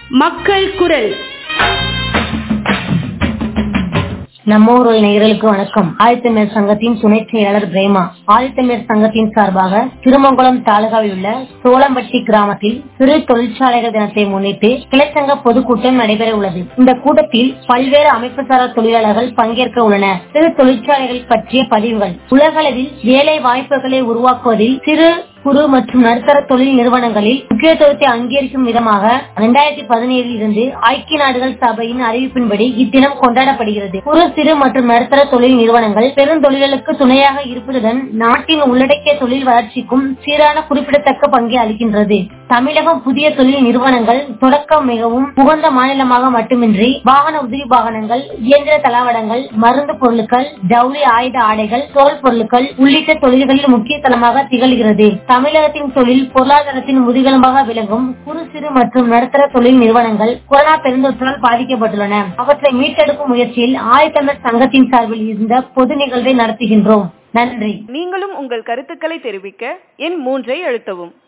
மக்கள் குரல் நம்மூர் நேயர்களுக்கு வணக்கம் ஆதித்தமிழர் சங்கத்தின் துணை செயலாளர் பிரேமா ஆதித்தமிழர் சங்கத்தின் சார்பாக திருமங்கலம் தாலுகாவில் உள்ள சோளம்பட்டி கிராமத்தில் சிறு தொழிற்சாலைகள் தினத்தை முன்னிட்டு கிளைச்சங்க பொதுக்கூட்டம் நடைபெற உள்ளது இந்த கூட்டத்தில் பல்வேறு அமைப்பு சாரா தொழிலாளர்கள் பங்கேற்க உள்ளனர் சிறு தொழிற்சாலைகள் பற்றிய பதிவுகள் உலகளவில் வேலை வாய்ப்புகளை உருவாக்குவதில் சிறு குறு மற்றும் நடுத்தர தொழில் நிறுவனங்களில் முக்கியத்துவத்தை அங்கீகரிக்கும் விதமாக இரண்டாயிரத்தி பதினேழில் இருந்து ஐக்கிய நாடுகள் சபையின் அறிவிப்பின்படி இத்தினம் கொண்டாடப்படுகிறது குறு சிறு மற்றும் நடுத்தர தொழில் நிறுவனங்கள் பெருந்தொழில்களுக்கு துணையாக இருப்பதுடன் நாட்டின் உள்ளடக்கிய தொழில் வளர்ச்சிக்கும் சீரான குறிப்பிடத்தக்க பங்கை அளிக்கின்றது தமிழகம் புதிய தொழில் நிறுவனங்கள் தொடக்கம் மிகவும் உகந்த மாநிலமாக மட்டுமின்றி வாகன உதிரி வாகனங்கள் இயந்திர தளவாடங்கள் மருந்து பொருட்கள் ஜவுளி ஆயுத ஆடைகள் தோல் பொருட்கள் உள்ளிட்ட தொழில்களில் முக்கிய தளமாக திகழ்கிறது தமிழகத்தின் தொழில் பொருளாதாரத்தின் முதுகெலும்பாக விளங்கும் குறு சிறு மற்றும் நடுத்தர தொழில் நிறுவனங்கள் கொரோனா பெருந்தொற்றால் பாதிக்கப்பட்டுள்ளன அவற்றை மீட்டெடுக்கும் முயற்சியில் ஆயத்தமிழர் சங்கத்தின் சார்பில் இந்த பொது நிகழ்வை நடத்துகின்றோம் நன்றி நீங்களும் உங்கள் கருத்துக்களை தெரிவிக்க எண் மூன்றை அழுத்தவும்